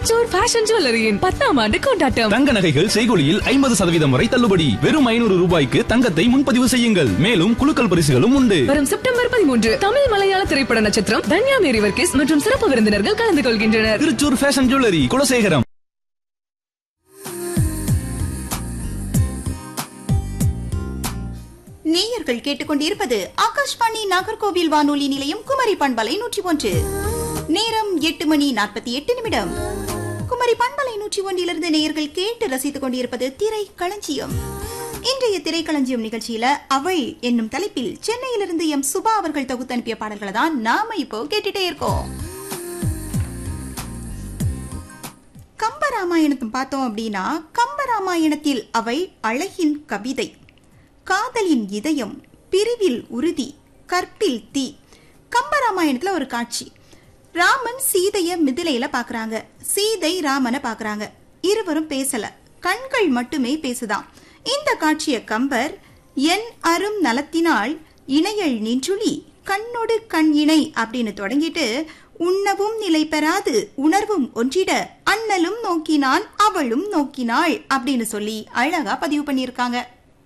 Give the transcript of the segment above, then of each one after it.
Thrissur fashion ஜுவல்லரியின் பத்தாம் ஆண்டு கொண்டாட்டம் தங்க நகைகள் செய்கொலியில் ஐம்பது சதவீதம் வரை தள்ளுபடி வெறும் ஐநூறு ரூபாய்க்கு தங்கத்தை முன்பதிவு செய்யுங்கள் மேலும் குலுக்கல் பரிசுகளும் உண்டு வரும் செப்டம்பர் பதிமூன்று தமிழ் மலையாள திரைப்பட நட்சத்திரம் தன்யா மேரி வர்க்கீஸ் மற்றும் சிறப்பு விருந்தினர்கள் கலந்து கொள்கின்றனர் திருச்சூர் ஃபேஷன் ஜுவல்லரி குலசேகரம் நேயர்கள் கேட்டுக்கொண்டிருப்பது ஆகாஷ்வாணி நாகர்கோவில் வானொலி நிலையம் குமரி பண்பலை நூற்றி ஒன்று நேரம் எட்டு மணி நாற்பத்தி எட்டு நிமிடம் குமரி பண்பலை நூற்றி ஒன்றிலிருந்து நேயர்கள் கேட்டு ரசித்துக் கொண்டிருப்பது திரை களஞ்சியம் இன்றைய திரைக்களஞ்சியம் நிகழ்ச்சியில அவள் என்னும் தலைப்பில் சென்னையிலிருந்து எம் சுபா அவர்கள் தொகுத்து அனுப்பிய பாடல்களை தான் நாம இப்போ கேட்டுட்டே இருக்கோம் கம்பராமாயணத்தை பார்த்தோம் அப்படின்னா கம்பராமாயணத்தில் அவை அழகின் கவிதை காதலின் இதயம் பிரிவில் உறுதி கற்பில் தீ கம்பராமாயணத்துல ஒரு காட்சி ராமன் சீதைய மிதிலையில பாக்குறாங்க சீதை ராமனை பாக்குறாங்க இருவரும் பேசல கண்கள் மட்டுமே பேசுதாம் இந்த காட்சிய கம்பர் என் அரும் நலத்தினால் இணையல் நின்றுளி கண்ணொடு கண் இணை அப்படின்னு தொடங்கிட்டு உண்ணவும் நிலை பெறாது உணர்வும் ஒன்றிட அண்ணலும் நோக்கினான் அவளும் நோக்கினாள் அப்படின்னு சொல்லி அழகா பதிவு பண்ணியிருக்காங்க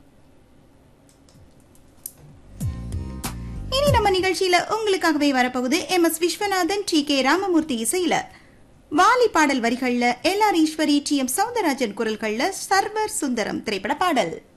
இனி நம்ம நிகழ்ச்சியில உங்களுக்காகவே வரப்போகுது M S Viswanathan T K Ramamoorthy இசையில வாலி பாடல் வரிகள்ல L R Eswari T M Soundararajan குரல்கள்ல சர்வர் சுந்தரம் திரைப்பட பாடல்